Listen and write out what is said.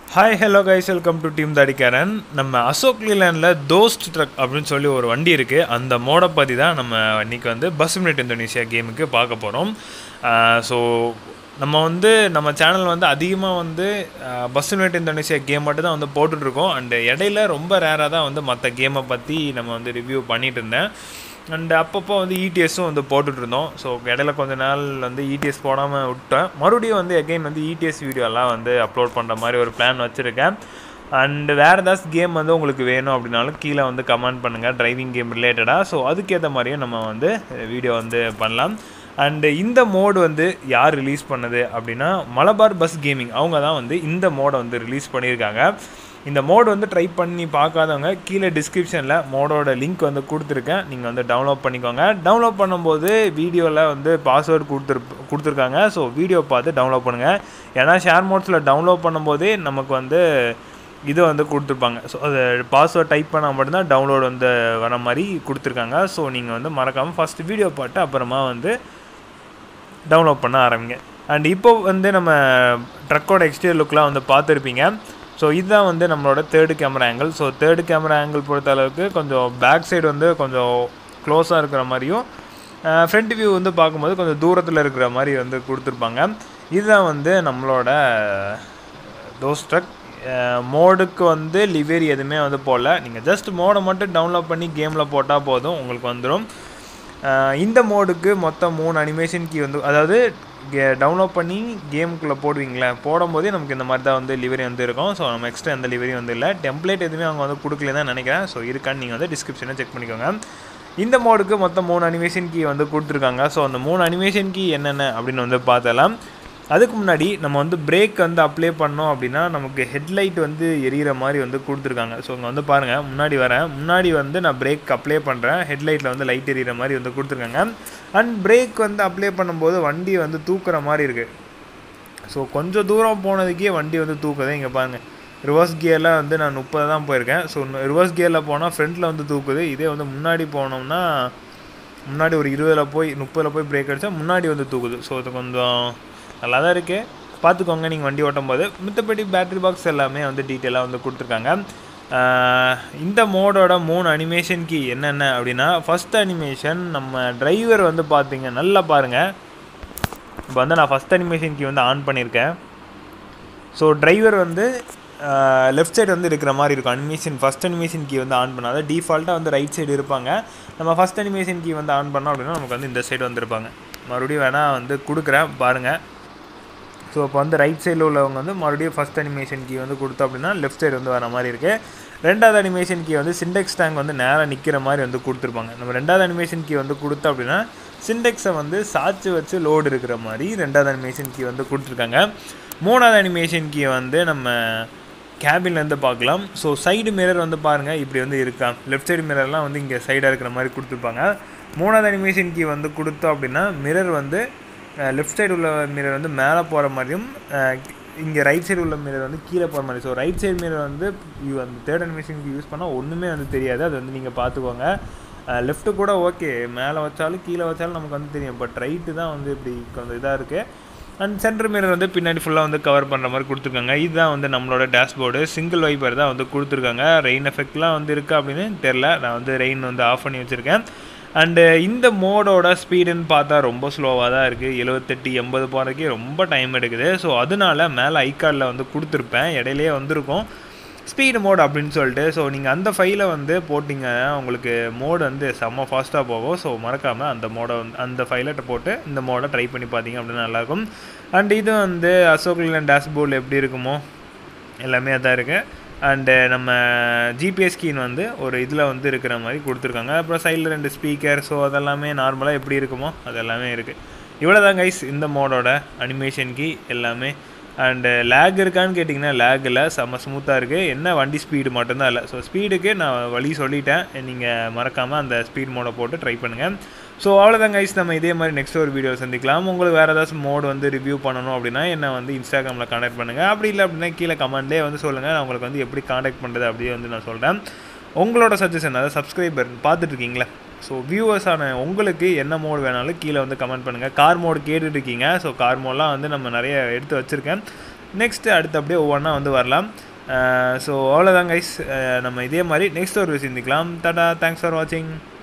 hi hello guys welcome to team Thadikaran நம்ம Ashok லீலாண்டில் தோஸ்ட் drug அப்படின்னு சொல்லி ஒரு வண்டி இருக்குது அந்த மோடை பற்றி தான் நம்ம இன்னைக்கு வந்து பஸ் மினிட் இந்தோனேஷியா கேமுக்கு பார்க்க போகிறோம் ஸோ நம்ம வந்து நம்ம சேனல் வந்து அதிகமாக வந்து பஸ் மினிட் இந்தோனேஷியா கேம் மட்டும் தான் வந்து போட்டுட்ருக்கோம் அண்டு இடையில ரொம்ப ரேராக தான் வந்து மற்ற கேமை பற்றி நம்ம வந்து ரிவ்யூ பண்ணிட்டு இருந்தேன் அண்ட் அப்பப்போ வந்து இடிஎஸும் வந்து போட்டுட்டு இருந்தோம் ஸோ இடையில கொஞ்ச நாள் வந்து இடிஎஸ் போடாமல் விட்டேன் மறுபடியும் வந்து எகைன் வந்து இடிஎஸ் வீடியோலாம் வந்து அப்லோட் பண்ணுற மாதிரி ஒரு பிளான் வச்சுருக்கேன் அண்ட் வேறு ஏதாச்சும் கேம் வந்து உங்களுக்கு வேணும் அப்படின்னாலும் கீழே வந்து கமெண்ட் பண்ணுங்கள் டிரைவிங் கேம் ரிலேட்டடாக ஸோ அதுக்கேற்ற மாதிரியும் நம்ம வந்து வீடியோ வந்து பண்ணலாம் அண்டு இந்த மோடு வந்து யார் ரிலீஸ் பண்ணது அப்படின்னா மலபார் பஸ் கேமிங் அவங்க தான் வந்து இந்த மோடை வந்து ரிலீஸ் பண்ணியிருக்காங்க இந்த மோடு வந்து ட்ரை பண்ணி பார்க்காதவங்க கீழே டிஸ்கிரிப்ஷனில் மோடோட லிங்க் வந்து கொடுத்துருக்கேன் நீங்கள் வந்து டவுன்லோட் பண்ணிக்கோங்க டவுன்லோட் பண்ணும்போது வீடியோவில் வந்து பாஸ்வேர்டு கொடுத்துரு கொடுத்துருக்காங்க ஸோ வீடியோ பார்த்து டவுன்லோட் பண்ணுங்கள் ஏன்னா ஷேர் மோட்ஸில் டவுன்லோட் பண்ணும்போதே நமக்கு வந்து இது வந்து கொடுத்துருப்பாங்க ஸோ அது பாஸ்வேர்ட் டைப் பண்ணால் மட்டும்தான் டவுன்லோட் வந்து வர மாதிரி கொடுத்துருக்காங்க ஸோ நீங்கள் வந்து மறக்காமல் ஃபஸ்ட்டு வீடியோ பார்த்து அப்புறமா வந்து டவுன்லோட் பண்ண ஆரம்பிங்க அண்ட் இப்போ வந்து நம்ம ட்ரக்கோட எக்ஸ்டீரியர் லுக்லாம் வந்து பார்த்துருப்பீங்க ஸோ இதுதான் வந்து நம்மளோட third camera angle so third camera angle பொறுத்த அளவுக்கு கொஞ்சம் பேக் சைடு வந்து கொஞ்சம் க்ளோஸாக இருக்கிற மாதிரியும் ஃப்ரண்ட் வியூ வந்து பார்க்கும்போது கொஞ்சம் தூரத்தில் இருக்கிற மாதிரி வந்து கொடுத்துருப்பாங்க இதுதான் வந்து நம்மளோட தோஸ் ட்ரக் மோடுக்கு வந்து லிவேரி எதுவுமே வந்து போடல நீங்கள் ஜஸ்ட் மோடை மட்டும் டவுன்லோட் பண்ணி கேமில் போட்டால் போதும் உங்களுக்கு வந்துடும் இந்த மோடுக்கு மொத்தம் மூணு அனிமேஷன் கீ வந்து அதாவது டவுன்லோட் பண்ணி கேமுக்குள்ளே போடுவீங்களே போடும்போதே நமக்கு இந்த மாதிரி தான் வந்து லிவரி வந்து இருக்கும் ஸோ நம்ம எக்ஸ்ட்ரா எந்த லிவரி வந்து இல்லை டெம்ப்ளேட் எதுவுமே அவங்க வந்து கொடுக்கல தான் நினைக்கிறேன் ஸோ இருக்கான்னு நீங்கள் வந்து டிஸ்கிரிப்ஷனை செக் பண்ணிக்கோங்க இந்த மோடுக்கு மொத்தம் மூணு அனிமேஷன் கீ வந்து கொடுத்துருக்காங்க ஸோ அந்த மூணு அனிமேஷன் கீ என்னென்ன அப்படின்னு வந்து பார்த்தலாம் அதுக்கு முன்னாடி நம்ம வந்து பிரேக் வந்து அப்ளை பண்ணோம் அப்படின்னா நமக்கு ஹெட்லைட் வந்து எரியிற மாதிரி வந்து கொடுத்துருக்காங்க ஸோ இங்கே வந்து பாருங்கள் முன்னாடி வரேன் முன்னாடி வந்து நான் பிரேக் அப்ளை பண்ணுறேன் ஹெட்லைட்டில் வந்து லைட் எரியிற மாதிரி வந்து கொடுத்துருக்காங்க அண்ட் பிரேக் வந்து அப்ளை பண்ணும்போது வண்டி வந்து தூக்குற மாதிரி இருக்குது ஸோ கொஞ்சம் தூரம் போனதுக்கே வண்டி வந்து தூக்குது இங்கே பாருங்கள் ரிவர்ஸ் கியரில் வந்து நான் முப்பது தான் போயிருக்கேன் ஸோ ரிவர்ஸ் கியரில் போனால் ஃப்ரண்ட்டில் வந்து தூக்குது இதே வந்து முன்னாடி போனோம்னா முன்னாடி ஒரு இருபதில் போய் முப்பதில் போய் பிரேக் அடித்தா முன்னாடி வந்து தூக்குது ஸோ அது கொஞ்சம் நல்லா தான் இருக்குது பார்த்துக்கோங்க நீங்கள் வண்டி ஓட்டும் போது மித்தபடி பேட்ரி பாக்ஸ் எல்லாமே வந்து டீட்டெயிலாக வந்து கொடுத்துருக்காங்க இந்த மோடோட மூணு அனிமேஷன் கீ என்னென்ன அப்படின்னா ஃபஸ்ட் அனிமேஷன் நம்ம டிரைவர் வந்து பார்த்தீங்க நல்லா பாருங்கள் இப்போ வந்து நான் ஃபஸ்ட் அனிமேஷன் கீ வந்து ஆன் பண்ணியிருக்கேன் ஸோ டிரைவர் வந்து லெஃப்ட் சைடு வந்து இருக்கிற மாதிரி இருக்கும் அனிமேஷன் ஃபஸ்ட் அனிமேஷன் கீ வந்து ஆன் பண்ணாத டிஃபால்ட்டாக வந்து ரைட் சைடு இருப்பாங்க நம்ம ஃபஸ்ட் அனிமேஷன் கீ வந்து ஆன் பண்ணோம் அப்படின்னா நமக்கு வந்து இந்த சைடு வந்துருப்பாங்க மறுபடியும் வேணால் வந்து கொடுக்குறேன் பாருங்கள் ஸோ இப்போ வந்து ரைட் சைடில் உள்ளவங்க வந்து மறுபடியும் ஃபஸ்ட் அனிமேஷன் கீ வந்து கொடுத்தோம் அப்படின்னா லெஃப்ட் சைடு வந்து வர மாதிரி இருக்குது ரெண்டாவது அனிமேஷன் கீ வந்து சிண்டெக்ஸ் டேங்க் வந்து நேராக நிற்கிற மாதிரி வந்து கொடுத்துருப்பாங்க நம்ம ரெண்டாவது அனிமேஷன் கீ வந்து கொடுத்தோம் அப்படின்னா சிண்டெக்ஸை வந்து சாய்ச்சி வச்சு லோடு இருக்கிற மாதிரி ரெண்டாவது அனிமேஷன் கீ வந்து கொடுத்துருக்காங்க மூணாவது அனிமேஷன் கீ வந்து நம்ம கேபின்லேருந்து பார்க்கலாம் ஸோ சைடு மிரர் வந்து பாருங்கள் இப்படி வந்து இருக்கா லெஃப்ட் சைடு மிரர்லாம் வந்து இங்கே சைடாக இருக்கிற மாதிரி கொடுத்துருப்பாங்க மூணாவது அனிமேஷன் கீ வந்து கொடுத்தோம் அப்படின்னா மிரர் வந்து லெஃப்ட் சைடு உள்ள மிரர் வந்து மேலே போகிற மாதிரியும் இங்கே ரைட் சைடு உள்ள மிரர் வந்து கீழே போகிற மாதிரி ஸோ ரைட் சைடு மிரர் வந்து அந்த தேர்ட் அனிமேஷனுக்கு யூஸ் பண்ணால் ஒன்றுமே வந்து தெரியாது அது வந்து நீங்கள் பார்த்துக்கோங்க லெஃப்ட்டு கூட ஓகே மேலே வச்சாலும் கீழே வச்சாலும் நமக்கு வந்து தெரியும் பட் ரைட்டு தான் வந்து இப்படி கொஞ்சம் இதாக இருக்குது அண்ட் சென்டர் மிரர் வந்து பின்னாடி ஃபுல்லாக வந்து கவர் பண்ணுற மாதிரி கொடுத்துருக்காங்க இதுதான் வந்து நம்மளோட டேஷ்போர்டு சிங்கிள் வைப்பர் தான் வந்து கொடுத்துருக்காங்க ரெயின் எஃபெக்ட்லாம் வந்து இருக்கா அப்படின்னு தெரில நான் வந்து ரெயின் வந்து ஆஃப் பண்ணி வச்சுருக்கேன் அண்டு இந்த மோடோட ஸ்பீடுன்னு பார்த்தா ரொம்ப ஸ்லோவாக தான் இருக்குது எழுபத்தெட்டு எண்பது போகிறதுக்கே ரொம்ப டைம் எடுக்குது ஸோ அதனால மேலே ஐகார்டில் வந்து கொடுத்துருப்பேன் இடையிலேயே வந்திருக்கும் ஸ்பீடு மோட் அப்படின்னு சொல்லிட்டு ஸோ நீங்கள் அந்த ஃபைலை வந்து போட்டிங்க உங்களுக்கு மோடு வந்து செம்ம ஃபாஸ்ட்டாக போகும் ஸோ மறக்காமல் அந்த மோடை வந்து அந்த ஃபைலை போட்டு இந்த மோடை ட்ரை பண்ணி பார்த்தீங்க அப்படின்னா நல்லாயிருக்கும் அண்ட் இது வந்து அசோக் லேண்ட் டேஷ்போர்டில் எப்படி இருக்குமோ எல்லாமே அதான் இருக்குது அண்டு நம்ம ஜிபிஎஸ் ஸ்கீன் வந்து ஒரு இதில் வந்து இருக்கிற மாதிரி கொடுத்துருக்காங்க அப்புறம் சைடில் ரெண்டு ஸ்பீக்கர் ஸோ அதெல்லாமே நார்மலாக எப்படி இருக்குமோ அது எல்லாமே இருக்குது இவ்வளோ தான் கைஸ் இந்த மோடோட அனிமேஷன் கீ எல்லாமே அண்டு லேக் இருக்கான்னு கேட்டிங்கன்னா லேக் இல்லை செம்ம ஸ்மூத்தாக இருக்குது என்ன வண்டி ஸ்பீடு மட்டும்தான் இல்லை ஸோ ஸ்பீடுக்கு நான் வழி சொல்லிட்டேன் நீங்கள் மறக்காமல் அந்த ஸ்பீட் மோடை போட்டு ட்ரை பண்ணுங்கள் ஸோ அவ்வளோதான் கைஸ் நம்ம இதே மாதிரி நெக்ஸ்ட் ஒரு வீடியோ சந்திக்கலாம் உங்களுக்கு வேறு ஏதாச்சும் மோடு வந்து ரிவ்யூ பண்ணணும் அப்படின்னா என்ன வந்து இன்ஸ்டாகிராமில் காண்டாக்ட் பண்ணுங்கள் அப்படி இல்லை அப்படின்னா கீழே கமெண்ட்லேயே வந்து சொல்லுங்கள் நான் உங்களுக்கு வந்து எப்படி காண்டாக்ட் பண்ணுறது அப்படியே வந்து நான் சொல்கிறேன் உங்களோட சஜஷன் அதாவது சப்ஸ்கிரைபர் பார்த்துட்ருக்கீங்களா ஸோ வியூவர்ஸான உங்களுக்கு என்ன மோடு வேணாலும் கீழே வந்து கமெண்ட் பண்ணுங்கள் கார் மோடு கேட்டுட்ருக்கீங்க ஸோ கார் மோட்லாம் வந்து நம்ம நிறைய எடுத்து வச்சுருக்கேன் நெக்ஸ்ட்டு அடுத்து அப்படியே ஒவ்வொன்றா வந்து வரலாம் ஸோ அவ்வளோதான் கைஸ் நம்ம இதே மாதிரி நெக்ஸ்ட் ஒரு சிந்திக்கலாம் டாடா தேங்க்ஸ் ஃபார் வாட்சிங்